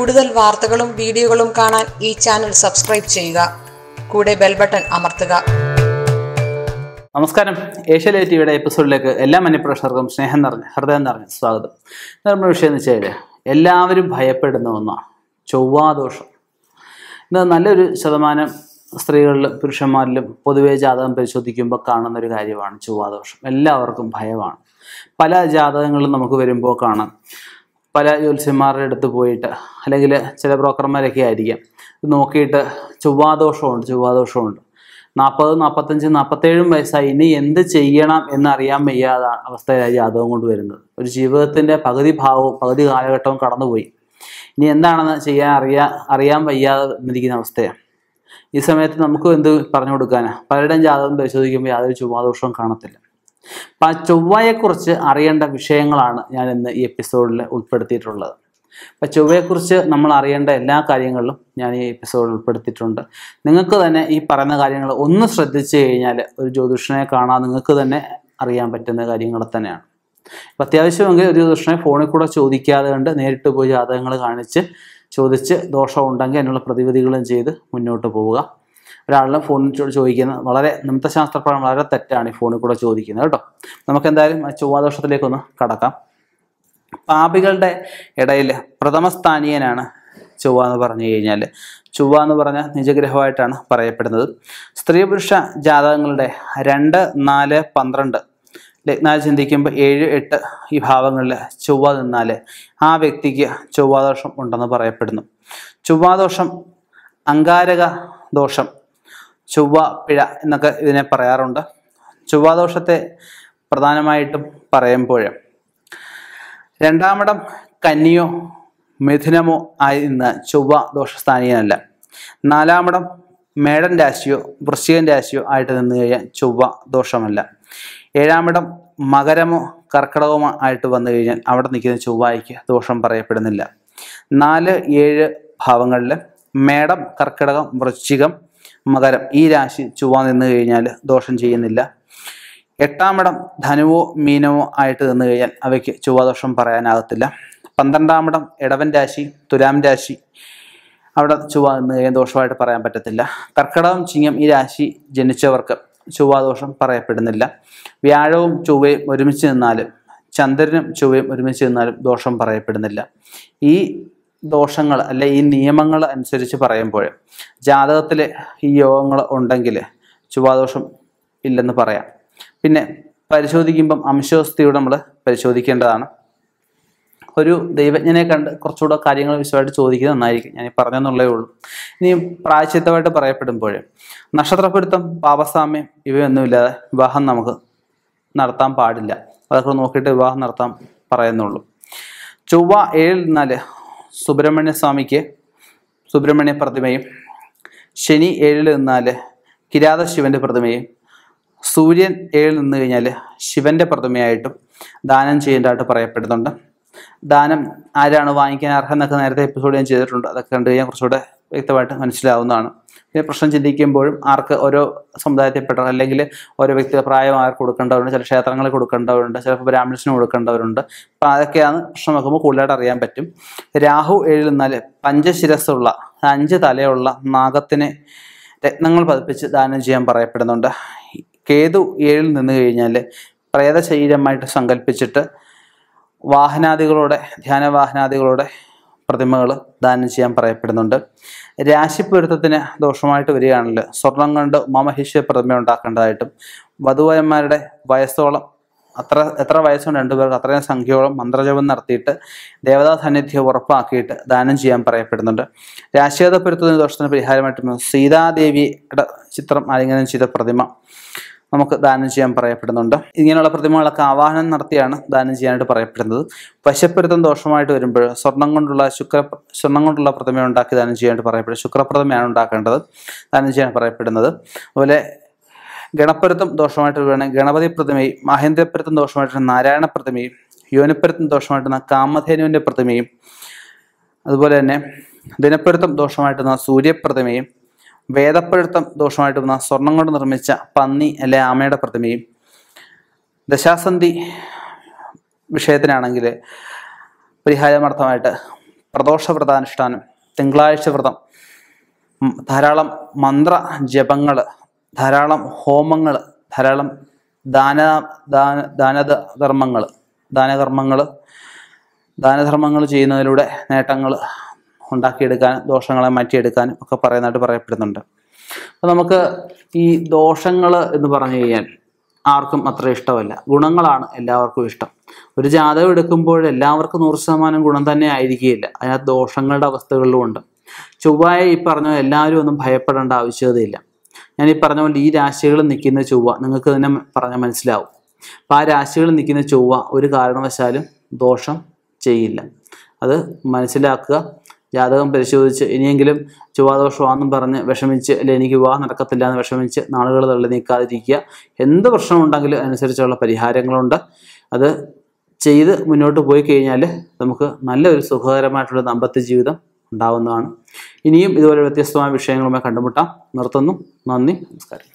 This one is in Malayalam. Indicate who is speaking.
Speaker 1: കൂടുതൽ വാർത്തകളും വീഡിയോകളും കാണാൻ ഈ ചാനൽ സബ്സ്ക്രൈബ് ചെയ്യുക കൂടെ ബെൽ ബട്ടൺ അമർത്തുക
Speaker 2: നമസ്കാരം ഏഷ്യാലേ ടിവിയുടെ എപ്പിസോഡിലേക്ക് എല്ലാ മനുപ്രേക്ഷകർക്കും സ്നേഹം നിറഞ്ഞ ഹൃദയം നിറഞ്ഞ സ്വാഗതം ഇത് നമ്മുടെ വിഷയം എന്ന് വെച്ചാൽ എല്ലാവരും ഭയപ്പെടുന്ന ഒന്നാണ് ചൊവ്വാദോഷം ഇത് നല്ലൊരു ശതമാനം സ്ത്രീകളിലും പുരുഷന്മാരിലും പൊതുവെ ജാതകം പരിശോധിക്കുമ്പോൾ കാണുന്ന ഒരു കാര്യമാണ് ചൊവ്വാദോഷം എല്ലാവർക്കും ഭയമാണ് പല ജാതകങ്ങളും നമുക്ക് വരുമ്പോൾ കാണാം പല ജ്യോത്സ്യന്മാരുടെ അടുത്ത് പോയിട്ട് അല്ലെങ്കിൽ ചില ബ്രോക്കർമാരൊക്കെ ആയിരിക്കാം ഇത് നോക്കിയിട്ട് ചൊവ്വാദോഷമുണ്ട് ചൊവ്വാദോഷമുണ്ട് നാൽപ്പത് നാൽപ്പത്തഞ്ച് നാൽപ്പത്തേഴും വയസ്സായി ഇനി എന്ത് ചെയ്യണം എന്നറിയാൻ വയ്യാത അവസ്ഥയിലാണ് ജാതകം കൊണ്ട് വരുന്നത് ഒരു ജീവിതത്തിൻ്റെ പകുതി ഭാഗവും പകുതി കാലഘട്ടവും കടന്നുപോയി ഇനി എന്താണെന്ന് ചെയ്യാൻ അറിയാ അറിയാൻ വയ്യാതെ ഇരിക്കുന്ന അവസ്ഥയാണ് ഈ സമയത്ത് നമുക്ക് എന്ത് പറഞ്ഞു കൊടുക്കാനാണ് പലരുടെയും ജാതകം പരിശോധിക്കുമ്പോൾ യാതൊരു ചൊവ്വാദോഷവും കാണത്തില്ല അപ്പം ആ ചൊവ്വയെക്കുറിച്ച് അറിയേണ്ട വിഷയങ്ങളാണ് ഞാൻ ഇന്ന് ഈ എപ്പിസോഡിൽ ഉൾപ്പെടുത്തിയിട്ടുള്ളത് അപ്പം ചൊവ്വയെക്കുറിച്ച് നമ്മൾ അറിയേണ്ട എല്ലാ കാര്യങ്ങളിലും ഞാൻ ഈ എപ്പിസോഡിൽ ഉൾപ്പെടുത്തിയിട്ടുണ്ട് നിങ്ങൾക്ക് തന്നെ ഈ പറയുന്ന കാര്യങ്ങൾ ഒന്ന് ശ്രദ്ധിച്ചു കഴിഞ്ഞാൽ ഒരു ജ്യോതിഷനെ കാണാൻ നിങ്ങൾക്ക് തന്നെ അറിയാൻ പറ്റുന്ന കാര്യങ്ങൾ തന്നെയാണ് അപ്പം അത്യാവശ്യമെങ്കിൽ ഒരു ജ്യോതിഷനെ ഫോണിൽ കൂടെ ചോദിക്കാതെ കണ്ട് നേരിട്ട് പോയി ജാതകങ്ങൾ കാണിച്ച് ചോദിച്ച് ദോഷമുണ്ടെങ്കിൽ അതിനുള്ള പ്രതിവിധികളും ചെയ്ത് മുന്നോട്ട് പോവുക ഒരാളിനെ ഫോണിൽ ചോ- ചോദിക്കുന്നത് വളരെ നിമിത്തശാസ്ത്രപ്രകാരം വളരെ തെറ്റാണ് ഈ ഫോണിൽ കൂടെ ചോദിക്കുന്നത് കേട്ടോ നമുക്ക് എന്തായാലും ആ ചൊവ്വാദോഷത്തിലേക്കൊന്ന് കടക്കാം പാപികളുടെ ഇടയിൽ പ്രഥമസ്ഥാനീയനാണ് ചൊവ്വ എന്ന് പറഞ്ഞു കഴിഞ്ഞാൽ ചൊവ്വ എന്ന് പറഞ്ഞ നിജഗ്രഹമായിട്ടാണ് പറയപ്പെടുന്നത് സ്ത്രീ പുരുഷ ജാതകങ്ങളുടെ രണ്ട് നാല് പന്ത്രണ്ട് ലഗ്നാൽ ചിന്തിക്കുമ്പോൾ ഏഴ് എട്ട് ഈ ഭാവങ്ങളിൽ ചൊവ്വ നിന്നാൽ ആ വ്യക്തിക്ക് ചൊവ്വാദോഷം ഉണ്ടെന്ന് പറയപ്പെടുന്നു ചൊവ്വാദോഷം അങ്കാരക ദോഷം ചൊവ്വ പിഴ എന്നൊക്കെ ഇതിനെ പറയാറുണ്ട് ചൊവ്വാദോഷത്തെ പ്രധാനമായിട്ടും പറയുമ്പോൾ രണ്ടാമിടം കന്നിയോ മിഥുനമോ ആയി നിന്ന് ചൊവ്വ ദോഷസ്ഥാനീയനല്ല നാലാമിടം മേടൻ രാശിയോ വൃശ്ചികൻ രാശിയോ ആയിട്ട് നിന്ന് കഴിഞ്ഞാൽ ചൊവ്വ ദോഷമല്ല ഏഴാമിടം മകരമോ കർക്കിടകമോ ആയിട്ട് വന്നു കഴിഞ്ഞാൽ അവിടെ നിൽക്കുന്ന ചൊവ്വായിക്ക് ദോഷം പറയപ്പെടുന്നില്ല നാല് ഏഴ് ഭാവങ്ങളിൽ മേടം കർക്കിടകം വൃശ്ചികം മകരം ഈ രാശി ചൊവ്വ നിന്ന് കഴിഞ്ഞാൽ ദോഷം ചെയ്യുന്നില്ല എട്ടാമിടം ധനുവോ മീനമോ ആയിട്ട് നിന്ന് കഴിഞ്ഞാൽ അവയ്ക്ക് ചൊവ്വാദോഷം പറയാനാകത്തില്ല പന്ത്രണ്ടാമിടം ഇടവൻ രാശി തുലാം രാശി അവിടെ ചൊവ്വ നിന്ന് കഴിഞ്ഞാൽ ദോഷമായിട്ട് പറയാൻ പറ്റത്തില്ല കർക്കിടകം ചിങ്ങം ഈ രാശി ജനിച്ചവർക്ക് ചൊവ്വാദോഷം പറയപ്പെടുന്നില്ല വ്യാഴവും ചൊവ്വയും ഒരുമിച്ച് നിന്നാലും ചന്ദ്രനും ചൊവ്വയും ഒരുമിച്ച് നിന്നാലും ദോഷം പറയപ്പെടുന്നില്ല ഈ ദോഷങ്ങൾ അല്ലെ ഈ നിയമങ്ങൾ അനുസരിച്ച് പറയുമ്പോൾ ജാതകത്തിൽ ഈ യോഗങ്ങൾ ഉണ്ടെങ്കിൽ ചൊവ്വാദോഷം ഇല്ലെന്ന് പറയാം പിന്നെ പരിശോധിക്കുമ്പം അംശവസ്ഥയോട് നമ്മൾ പരിശോധിക്കേണ്ടതാണ് ഒരു ദൈവജ്ഞനെ കണ്ട് കുറച്ചുകൂടെ കാര്യങ്ങൾ വിശദമായിട്ട് ചോദിക്കുന്നത് നന്നായിരിക്കും ഞാൻ ഈ പറഞ്ഞെന്നുള്ളേ ഉള്ളൂ ഇനി പ്രായച്ചിത്തമായിട്ട് പറയപ്പെടുമ്പോൾ നക്ഷത്രപ്പൊരുത്തം പാപസാമ്യം ഇവയൊന്നുമില്ലാതെ വിവാഹം നമുക്ക് നടത്താൻ പാടില്ല അതൊക്കെ നോക്കിയിട്ട് വിവാഹം നടത്താൻ പറയുന്നുള്ളൂ ചൊവ്വ ഏഴിൽ നിന്നാല് സുബ്രഹ്മണ്യ സ്വാമിക്ക് സുബ്രഹ്മണ്യ പ്രതിമയും ശനി ഏഴിൽ നിന്നാൽ കിരാത ശിവന്റെ പ്രതിമയും സൂര്യൻ ഏഴിൽ നിന്ന് കഴിഞ്ഞാൽ ശിവന്റെ പ്രതിമയായിട്ടും ദാനം ചെയ്യേണ്ടതായിട്ട് പറയപ്പെടുന്നുണ്ട് ദാനം ആരാണ് വാങ്ങിക്കാൻ അർഹം എന്നൊക്കെ നേരത്തെ എപ്പിസോഡ് ഞാൻ ചെയ്തിട്ടുണ്ട് അതൊക്കെ കണ്ടു കഴിഞ്ഞാൽ കുറച്ചുകൂടെ വ്യക്തമായിട്ട് മനസ്സിലാവുന്നതാണ് പിന്നെ പ്രശ്നം ചിന്തിക്കുമ്പോഴും ആർക്ക് ഓരോ സമുദായത്തിൽപ്പെട്ട അല്ലെങ്കിൽ ഓരോ വ്യക്തി പ്രായം ആർക്ക് കൊടുക്കേണ്ടവരുണ്ട് ചില ക്ഷേത്രങ്ങളിൽ കൊടുക്കേണ്ടവരുണ്ട് ചിലപ്പോൾ ബ്രാഹ്മിൺസിന് കൊടുക്കേണ്ടവരുണ്ട് അപ്പം അതൊക്കെയാണ് പ്രശ്നം നോക്കുമ്പോൾ കൂടുതലായിട്ട് അറിയാൻ പറ്റും രാഹു ഏഴിൽ നിന്നാൽ പഞ്ചശിരസ്സുള്ള അഞ്ച് തലയുള്ള നാഗത്തിന് രത്നങ്ങൾ പതിപ്പിച്ച് ദാനം ചെയ്യാൻ പറയപ്പെടുന്നുണ്ട് കേതു ഏഴിൽ നിന്ന് കഴിഞ്ഞാൽ പ്രേത ശരീരമായിട്ട് സങ്കല്പിച്ചിട്ട് വാഹനാദികളോടെ ധ്യാനവാഹനാദികളോടെ പ്രതിമകൾ ദാനം ചെയ്യാൻ പറയപ്പെടുന്നുണ്ട് രാശിപ്പൊരുത്തത്തിന് ദോഷമായിട്ട് വരികയാണെങ്കിൽ സ്വർണം കൊണ്ട് ഉമാമഹേശ്വര പ്രതിമ ഉണ്ടാക്കേണ്ടതായിട്ടും വധുവരന്മാരുടെ വയസ്സോളം അത്ര എത്ര വയസ്സുണ്ട് രണ്ടുപേർക്ക് അത്രയും സംഖ്യയോളം മന്ത്രജപം നടത്തിയിട്ട് ദേവതാ സാന്നിധ്യം ഉറപ്പാക്കിയിട്ട് ദാനം ചെയ്യാൻ പറയപ്പെടുന്നുണ്ട് രാശികത പൊരുത്തത്തിന് ദോഷത്തിന് പരിഹാരമായിട്ട് സീതാദേവിയുടെ ചിത്രം ആലിംഗനം ചെയ്ത പ്രതിമ നമുക്ക് ദാനം ചെയ്യാൻ പറയപ്പെടുന്നുണ്ട് ഇങ്ങനെയുള്ള പ്രതിമകളൊക്കെ ആവാഹനം നടത്തിയാണ് ദാനം ചെയ്യാനായിട്ട് പറയപ്പെടുന്നത് വശപ്പൊരുത്തം ദോഷമായിട്ട് വരുമ്പോൾ സ്വർണം കൊണ്ടുള്ള ശുക്ര സ്വർണം കൊണ്ടുള്ള പ്രതിമ ഉണ്ടാക്കി ദാനം ചെയ്യാനായിട്ട് പറയപ്പെടും ശുക്രപ്രതിമയാണ് ഉണ്ടാക്കേണ്ടത് ദാനം ചെയ്യാൻ പറയപ്പെടുന്നത് അതുപോലെ ഗണപ്പരുത്തം ദോഷമായിട്ട് വരുവാണെങ്കിൽ ഗണപതി പ്രതിമയും മഹേന്ദ്രപ്പരുത്തം ദോഷമായിട്ട് നാരായണ പ്രതിമയും യോനിപ്പരുത്തം ദോഷമായിട്ടുന്ന കാമധേനുവിൻ്റെ പ്രതിമയും അതുപോലെ തന്നെ ദിനപ്പൊരുത്തം ദോഷമായിട്ടുന്ന സൂര്യപ്രതിമയും വേദപ്പൊരുത്തം ദോഷമായിട്ട് വന്ന സ്വർണം കൊണ്ട് നിർമ്മിച്ച പന്നി അല്ലെ ആമയുടെ പ്രതിമയും ദശാസന്ധി വിഷയത്തിനാണെങ്കിൽ പരിഹാരമാർത്ഥമായിട്ട് പ്രദോഷ വ്രതാനുഷ്ഠാനം തിങ്കളാഴ്ച വ്രതം ഉം, ധാരാളം മന്ത്ര ജപങ്ങൾ ധാരാളം ഹോമങ്ങൾ ധാരാളം ദാന ദാന ദാനധർമ്മങ്ങൾ ദാനകർമ്മങ്ങൾ ദാനധർമ്മങ്ങൾ ചെയ്യുന്നതിലൂടെ നേട്ടങ്ങൾ ഉണ്ടാക്കിയെടുക്കാനും ദോഷങ്ങളെ മാറ്റിയെടുക്കാനും ഒക്കെ പറയുന്നതായിട്ട് പറയപ്പെടുന്നുണ്ട് അപ്പോൾ നമുക്ക് ഈ ദോഷങ്ങൾ എന്ന് പറഞ്ഞു കഴിഞ്ഞാൽ ആർക്കും അത്ര ഇഷ്ടമല്ല ഗുണങ്ങളാണ് എല്ലാവർക്കും ഇഷ്ടം ഒരു ജാതകം എടുക്കുമ്പോൾ എല്ലാവർക്കും നൂറ് ശതമാനം ഗുണം തന്നെ ആയിരിക്കുകയില്ല അതിനകത്ത് ദോഷങ്ങളുടെ അവസ്ഥകളിലും ഉണ്ട് ചൊവ്വായ ഈ പറഞ്ഞ പോലെ എല്ലാവരും ഒന്നും ഭയപ്പെടേണ്ട ആവശ്യകതയില്ല ഞാൻ ഈ പറഞ്ഞ പോലെ ഈ രാശികളിൽ നിൽക്കുന്ന ചൊവ്വ നിങ്ങൾക്ക് തന്നെ പറഞ്ഞാൽ മനസ്സിലാവും അപ്പോൾ ആ രാശികളിൽ നിൽക്കുന്ന ചൊവ്വ ഒരു കാരണവശാലും ദോഷം ചെയ്യില്ല അത് മനസ്സിലാക്കുക ജാതകം പരിശോധിച്ച് ഇനിയെങ്കിലും ചൊവ്വാദോഷമാണെന്നും പറഞ്ഞ് വിഷമിച്ച് അല്ലെങ്കിൽ എനിക്ക് വിവാഹം നടക്കത്തില്ല എന്ന് വിഷമിച്ച് നാളുകൾ തള്ളി നീക്കാതിരിക്കുക എന്ത് പ്രശ്നമുണ്ടെങ്കിലും അനുസരിച്ചുള്ള പരിഹാരങ്ങളുണ്ട് അത് ചെയ്ത് മുന്നോട്ട് പോയി കഴിഞ്ഞാൽ നമുക്ക് നല്ലൊരു സുഖകരമായിട്ടുള്ള ദാമ്പത്യ ജീവിതം ഉണ്ടാവുന്നതാണ് ഇനിയും ഇതുപോലെ വ്യത്യസ്തമായ വിഷയങ്ങളുമായി കണ്ടുമുട്ടാം നിർത്തുന്നു നന്ദി നമസ്കാരം